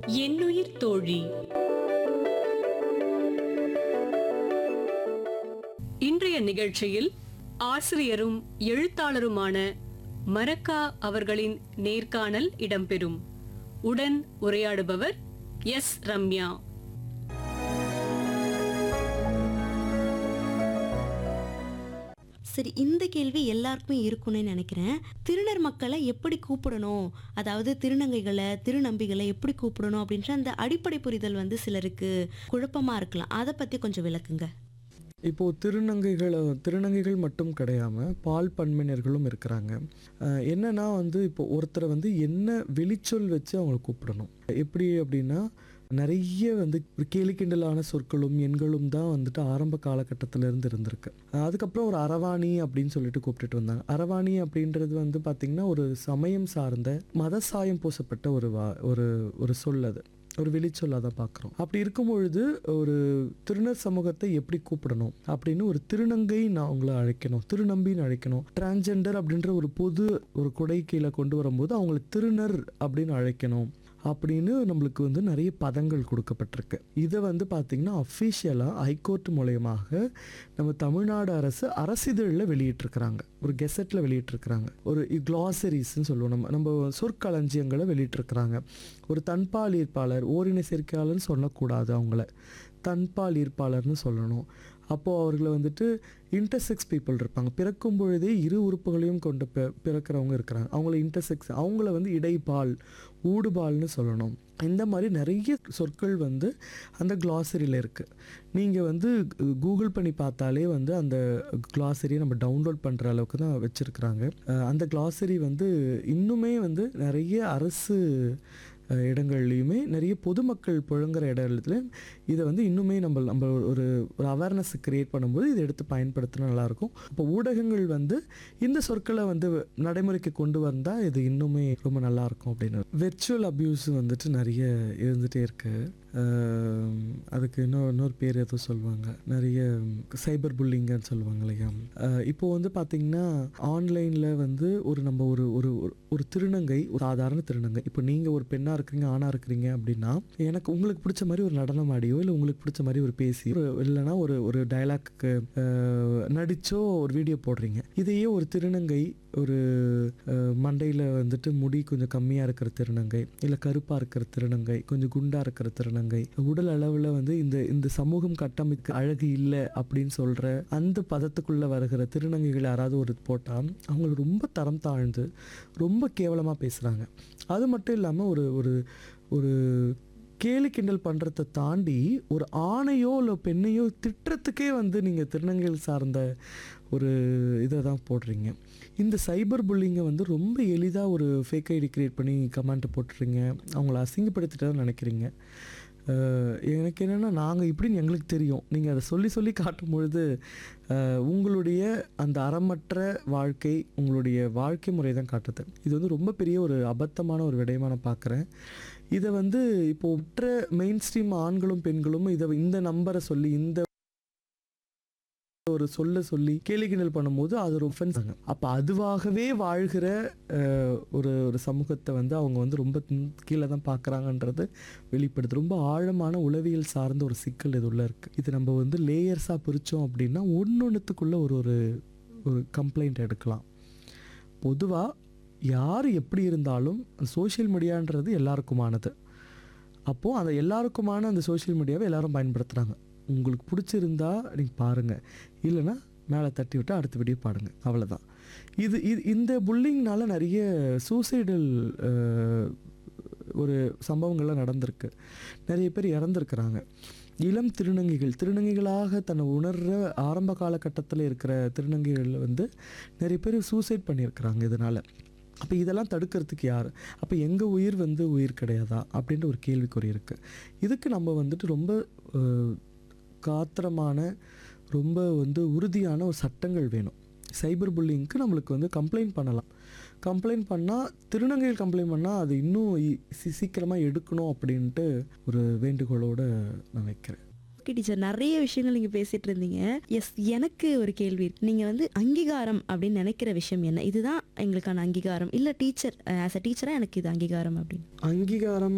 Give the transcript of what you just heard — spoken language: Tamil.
என்னுயிர் தோழி இன்றைய நிகழ்ச்சியில் ஆசிரியரும் எழுத்தாளருமான மரக்கா அவர்களின் நேர்காணல் இடம்பெறும் உடன் உரையாடுபவர் எஸ் ரம்யா சரி இந்த கேள்வி எல்லாருக்குமே இருக்கும்னு நினைக்கிறேன் திருநர் மக்களை எப்படி கூப்பிடணும் அதாவது திருநங்கைகளை திருநம்பிகளை எப்படி கூப்பிடணும் அப்படின்ற அந்த அடிப்படை புரிதல் வந்து சிலருக்கு குழப்பமா இருக்கலாம் அதை பத்தி கொஞ்சம் விளக்குங்க இப்போ திருநங்கைகளை திருநங்கைகள் மட்டும் கிடையாம பால் பன்மையினர்களும் இருக்கிறாங்க அஹ் என்னன்னா வந்து இப்போ ஒருத்தரை வந்து என்ன வெளிச்சொல் வச்சு அவங்களை கூப்பிடணும் எப்படி அப்படின்னா நிறைய வந்து கேலி கிண்டலான சொற்களும் எண்களும் தான் வந்துட்டு ஆரம்ப காலகட்டத்துல இருந்து இருந்திருக்கு அஹ் அதுக்கப்புறம் ஒரு அரவாணி அப்படின்னு சொல்லிட்டு கூப்பிட்டுட்டு வந்தாங்க அரவாணி அப்படின்றது வந்து பார்த்திங்கன்னா ஒரு சமயம் சார்ந்த மத சாயம் பூசப்பட்ட ஒரு வா ஒரு ஒரு சொல் அது ஒரு வெளிச்சொல்லாக தான் பார்க்குறோம் அப்படி இருக்கும் பொழுது ஒரு திருநர் சமூகத்தை எப்படி கூப்பிடணும் அப்படின்னு ஒரு திருநங்கை நான் உங்களை அழைக்கணும் திருநம்பின்னு அழைக்கணும் டிரான்ஜெண்டர் அப்படின்ற ஒரு பொது ஒரு கொடை கீழே கொண்டு வரும்போது அவங்களை திருநர் அப்படின்னு அழைக்கணும் அப்படின்னு நம்மளுக்கு வந்து நிறைய பதங்கள் கொடுக்கப்பட்டிருக்கு இதை வந்து பார்த்திங்கன்னா அஃபிஷியலாக ஹைகோர்ட் மூலயமாக நம்ம தமிழ்நாடு அரசு அரசிதழில் வெளியிட்டிருக்கிறாங்க ஒரு கெசட்டில் வெளியிட்டிருக்கிறாங்க ஒரு கிளாசரிஸ்ன்னு சொல்லுவோம் நம்ம நம்ம சொற்களஞ்சியங்களை வெளியிட்டிருக்கிறாங்க ஒரு தன்பால் ஈர்ப்பாளர் ஓரின சேர்க்கையாளர்னு சொல்லக்கூடாது அவங்கள தன்பால் ஈர்ப்பாளர்னு சொல்லணும் அப்போது அவர்களை வந்துட்டு இன்டர்செக்ஸ் பீப்புள் இருப்பாங்க பிறக்கும் பொழுதே இரு உறுப்புகளையும் கொண்டு பி பிறக்கிறவங்க இருக்கிறாங்க அவங்கள இன்டர்செக்ஸ் அவங்கள வந்து இடைப்பால் ஊடுபால்னு சொல்லணும் இந்த மாதிரி நிறைய சொற்கள் வந்து அந்த கிளாசரியில் இருக்குது நீங்கள் வந்து கூகுள் பண்ணி பார்த்தாலே வந்து அந்த கிளாசரியை நம்ம டவுன்லோட் பண்ணுற அளவுக்கு தான் வச்சுருக்குறாங்க அந்த கிளாசரி வந்து இன்னுமே வந்து நிறைய அரசு அஹ், இடங்கள்லையுமே நிறைய பொதுமக்கள் புழங்குற இடத்துலையும் இதை வந்து இன்னுமே நம்ம நம்ம ஒரு ஒரு அவேர்னஸ் கிரியேட் பண்ணும்போது இதை எடுத்து பயன்படுத்தினா நல்லாயிருக்கும் இப்போ ஊடகங்கள் வந்து இந்த சொற்களை வந்து நடைமுறைக்கு கொண்டு வந்தால் இது இன்னுமே ரொம்ப நல்லாயிருக்கும் அப்படின்னு வெர்ச்சுவல் அப்யூஸ் வந்துட்டு நிறைய இருந்துகிட்டே இருக்கு அஹ், அதுக்கு இன்னொரு இன்னொரு பேர் ஏதோ சொல்லுவாங்க நிறைய சைபர் புல்லிங்கன்னு சொல்லுவாங்க இல்லையா அஹ், இப்போ வந்து பார்த்திங்கன்னா ஆன்லைனில் வந்து ஒரு நம்ம ஒரு ஒரு ஒரு- ஒரு திருநங்கை ஒரு சாதாரண திருநங்கை இப்போ நீங்கள் ஒரு பெண்ணாக இருக்கிறீங்க ஆணாக இருக்கிறீங்க அப்படின்னா எனக்கு உங்களுக்கு பிடிச்ச மாதிரி ஒரு நடனம் ஆடியோ இல்லை உங்களுக்கு பிடிச்ச மாதிரி ஒரு பேசி ஒரு இல்லைன்னா ஒரு ஒரு டைலாக்கு நடிச்சோ ஒரு வீடியோ போடுறீங்க இதையே ஒரு திருநங்கை ஒரு மண்டையில் வந்துட்டு முடி கொஞ்சம் கம்மியாக இருக்கிற திருநங்கை இல்லை கருப்பாக இருக்கிற திருநங்கை கொஞ்சம் குண்டாக இருக்கிற திருநங்கை உடல் அளவில் வந்து இந்த இந்த சமூகம் கட்டமைக்க அழகு இல்லை அப்படின்னு சொல்கிற அந்த பதத்துக்குள்ளே வருகிற திருநங்கைகள் யாராவது ஒரு போட்டால் அவங்க ரொம்ப தரம் தாழ்ந்து ரொம்ப கேவலமாக பேசுகிறாங்க அது மட்டும் இல்லாமல் ஒரு ஒரு ஒரு கேலி கிண்டல் பண்ணுறதை தாண்டி ஒரு ஆணையோ இல்லை பெண்ணையோ திட்டுறதுக்கே வந்து நீங்கள் திருநங்கைகள் சார்ந்த ஒரு இதை தான் போடுறீங்க இந்த சைபர் புல்லிங்கை வந்து ரொம்ப எளிதாக ஒரு ஃபேக் ஐடி கிரியேட் பண்ணி கமெண்ட் போட்டுறீங்க அவங்கள அசிங்கப்படுத்திட்டு நினைக்கிறீங்க அஹ் எனக்கு என்னென்னா நாங்கள் இப்படின்னு எங்களுக்கு தெரியும் நீங்கள் அதை சொல்லி சொல்லி காட்டும் பொழுது அஹ் உங்களுடைய அந்த அறமற்ற வாழ்க்கை உங்களுடைய வாழ்க்கை முறை தான் காட்டுது இது வந்து ரொம்ப பெரிய ஒரு அபத்தமான ஒரு விடயமாக நான் பார்க்குறேன் இதை வந்து இப்போ மற்ற மெயின் ஸ்ட்ரீம் ஆண்களும் பெண்களும் இதை இந்த நம்பரை சொல்லி இந்த ஒரு சொல்ல சொல்லி கேலி கிண்டல் பண்ணும்போது அது ஒரு ஒஃபென்ஸ் அப்போ அதுவாகவே வாழ்கிற அஹ், ஒரு ஒரு சமூகத்தை வந்து அவங்க வந்து ரொம்ப கீழே தான் பார்க்குறாங்கன்றது வெளிப்படுது ரொம்ப ஆழமான உளவியல் சார்ந்த ஒரு சிக்கல் இது உள்ள இருக்குது இது நம்ம வந்து லேயர்ஸாக பிரித்தோம் அப்படின்னா ஒன்று ஒரு ஒரு ஒரு கம்ப்ளைண்ட் எடுக்கலாம் பொதுவாக யார் எப்படி இருந்தாலும் சோஷியல் மீடியான்றது எல்லாருக்குமானது அப்போது அந்த எல்லாருக்குமான அந்த சோஷியல் மீடியாவை எல்லாரும் பயன்படுத்துகிறாங்க உங்களுக்கு பிடிச்சிருந்தா நீங்கள் பாருங்கள் இல்லைன்னா மேலே தட்டி விட்டு அடுத்த வீடியோ பாடுங்க அவ்வளோதான் இது இது இந்த புல்லிங்னால நிறைய சூசைடல் ஒரு சம்பவங்கள்லாம் நடந்திருக்கு நிறைய பேர் இறந்துருக்குறாங்க இளம் திருநங்கைகள் திருநங்கைகளாக தன்னை உணர்ற ஆரம்ப காலகட்டத்தில் இருக்கிற திருநங்கைகள் வந்து நிறைய பேர் சூசைட் பண்ணியிருக்கிறாங்க இதனால் அப்போ இதெல்லாம் தடுக்கிறதுக்கு யார் அப்போ எங்கள் உயிர் வந்து உயிர் கிடையாதா அப்படின்ற ஒரு கேள்விக்குறி இருக்குது இதுக்கு நம்ம வந்துட்டு ரொம்ப அஹ், காத்திரமான ரொம்ப வந்து உறுதியான ஒரு சட்டங்கள் வேணும் சைபர் புல்லிங்க்கு நம்மளுக்கு வந்து கம்ப்ளைண்ட் பண்ணலாம் கம்ப்ளைண்ட் பண்ணால் திருநங்கைகள் கம்ப்ளைண்ட் பண்ணால் அது இன்னும் இ- சி- சீக்கிரமாக எடுக்கணும் அப்படின்ட்டு ஒரு வேண்டுகோளோடு நான் வைக்கிறேன் ஓகே டீச்சர் நிறைய விஷயங்கள் நீங்க பேசிட்டு இருந்தீங்க எஸ் எனக்கு ஒரு கேள்வி இருக்கு. நீங்க வந்து அங்கீகாரம் அப்படின்னு நினைக்கிற விஷயம் என்ன இதுதான் எங்களுக்கான அங்கீகாரம் இல்ல டீச்சர் ஆஸ் அ டீச்சரா எனக்கு இது அங்கீகாரம் அப்படின்னு அங்கீகாரம்